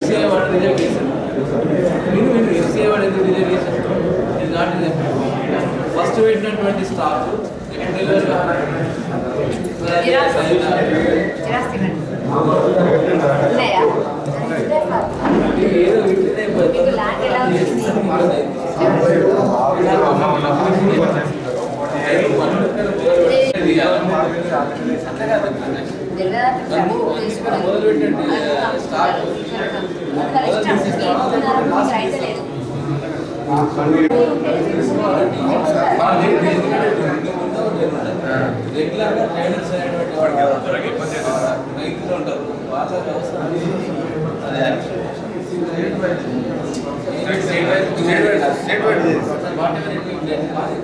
MCA వాడు reject చేశారు మీరు మీరు ఎంసీఏ వాడు ఎందుకు రిజెక్ట్ చేశారు ఇది కాదు ఫస్ట్ పెట్టినటువంటి స్టాక్ ఎప్పుడు డెలివరీ జిరాక్స్ జిరాక్స్ ఇవ్వండి ఉన్నాయా ఏదో వింటేనే మీకు ల్యాండ్ ఎలా వచ్చింది మొదలు పెట్టండి స్టాక్ రెగ్యులర్ గా ట్రైనర్స్ అనేటువంటి వాళ్ళు రైతులు ఉంటారు వాళ్ళ అవసరం అదే వాట్ ఎవర్ ఇట్ మే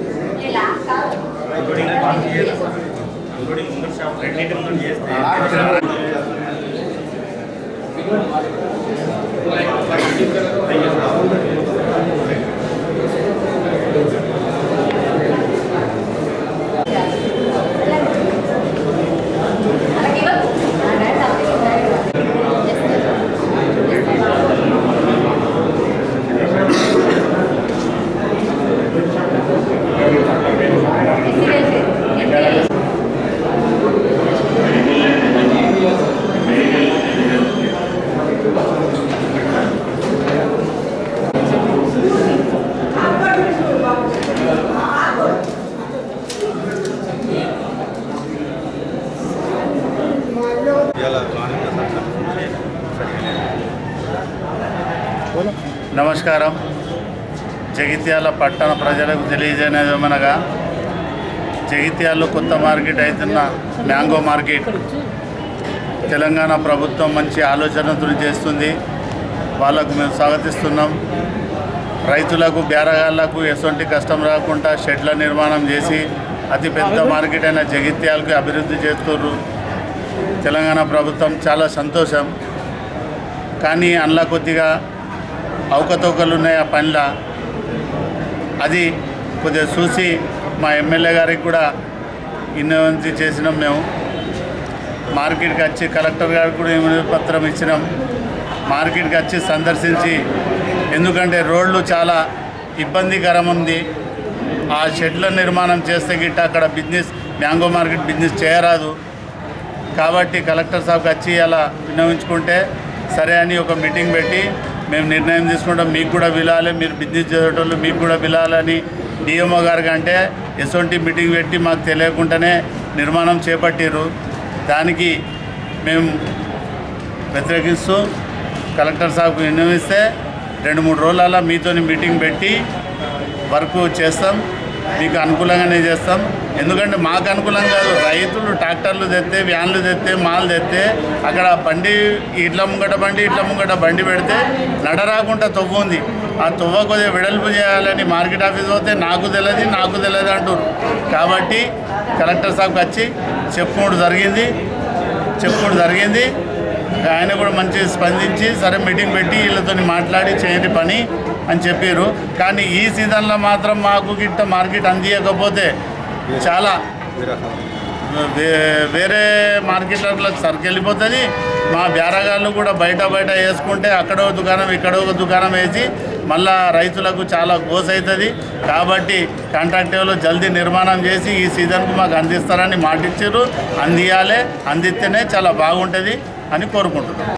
నమస్కారం జగిత్యాల పట్టణ ప్రజలకు తెలియజేయనమనగా జగిత్యాలలో కొత్త మార్కెట్ అవుతున్న మ్యాంగో మార్కెట్ తెలంగాణ ప్రభుత్వం మంచి ఆలోచనతో చేస్తుంది వాళ్ళకు మేము స్వాగతిస్తున్నాం రైతులకు బేరగాళ్లకు ఎటువంటి కష్టం రాకుండా షెడ్ల నిర్మాణం చేసి అతి పెద్ద మార్కెట్ అయిన జగిత్యాలకు అభివృద్ధి చేస్తున్నారు తెలంగాణ ప్రభుత్వం చాలా సంతోషం కానీ అందులో కొద్దిగా అవకతవకలు ఉన్నాయి ఆ పనిలో అది కొద్దిగా చూసి మా ఎమ్మెల్యే గారికి కూడా విన్నవించి చేసినాం మేము మార్కెట్కి వచ్చి కలెక్టర్ గారికి కూడా వినతి పత్రం ఇచ్చినాం మార్కెట్కి వచ్చి సందర్శించి ఎందుకంటే రోడ్లు చాలా ఇబ్బందికరం ఉంది ఆ షెడ్ల నిర్మాణం చేస్తే గిట్ట అక్కడ బిజినెస్ మ్యాంగో మార్కెట్ బిజినెస్ చేయరాదు కాబట్టి కలెక్టర్ సాబ్కి వచ్చి అలా విన్నవించుకుంటే సరే అని ఒక మీటింగ్ పెట్టి మేము నిర్ణయం తీసుకుంటాం మీకు కూడా పిలాలి మీరు బిజినెస్ చేసేటోళ్ళు మీకు కూడా పిలాలని డిఎంఓ గారికి అంటే ఎటువంటి మీటింగ్ పెట్టి మాకు తెలియకుండానే నిర్మాణం చేపట్టారు దానికి మేము వ్యతిరేకిస్తూ కలెక్టర్ సాబ్కు విన్నవిస్తే రెండు మూడు రోజులలో మీతోని మీటింగ్ పెట్టి వర్క్ చేస్తాం మీకు అనుకూలంగానే చేస్తాం ఎందుకంటే మాకు అనుకూలం కాదు రైతులు ట్రాక్టర్లు తెస్తే వ్యాన్లు తెస్తే మాల్ తెస్తే అక్కడ బండి ఇట్ల ముంగట బండి ఇట్ల ముంగట బండి పెడితే నడరాకుండా తొవ్వ ఉంది ఆ తొవ్వ కొద్దిగా వెడల్పు చేయాలని మార్కెట్ ఆఫీస్ పోతే నాకు తెలియదు నాకు తెలియదు అంటారు కాబట్టి కలెక్టర్ సాబ్కి వచ్చి చెప్పుకోవడం జరిగింది చెప్పుకోవడం జరిగింది ఆయన కూడా మంచి స్పందించి సరే మీటింగ్ పెట్టి వీళ్ళతో మాట్లాడి చేయండి పని అని చెప్పారు కానీ ఈ సీజన్లో మాత్రం మాకు గిట్ట మార్కెట్ అందియకపోతే చాలా వే- వేరే మార్కెట్లకు సరుకు వెళ్ళిపోతుంది మా బేరగాళ్ళు కూడా బయట బయట వేసుకుంటే అక్కడో దుకాణం ఇక్కడో ఒక దుకాణం వేసి మళ్ళా రైతులకు చాలా గోస్ అవుతుంది కాబట్టి కాంట్రాక్టివ్లో జల్దీ నిర్మాణం చేసి ఈ సీజన్కు మాకు అందిస్తారని మాటిచ్చారు అందియాలి అందిస్తేనే చాలా బాగుంటుంది అని కోరుకుంటున్నాం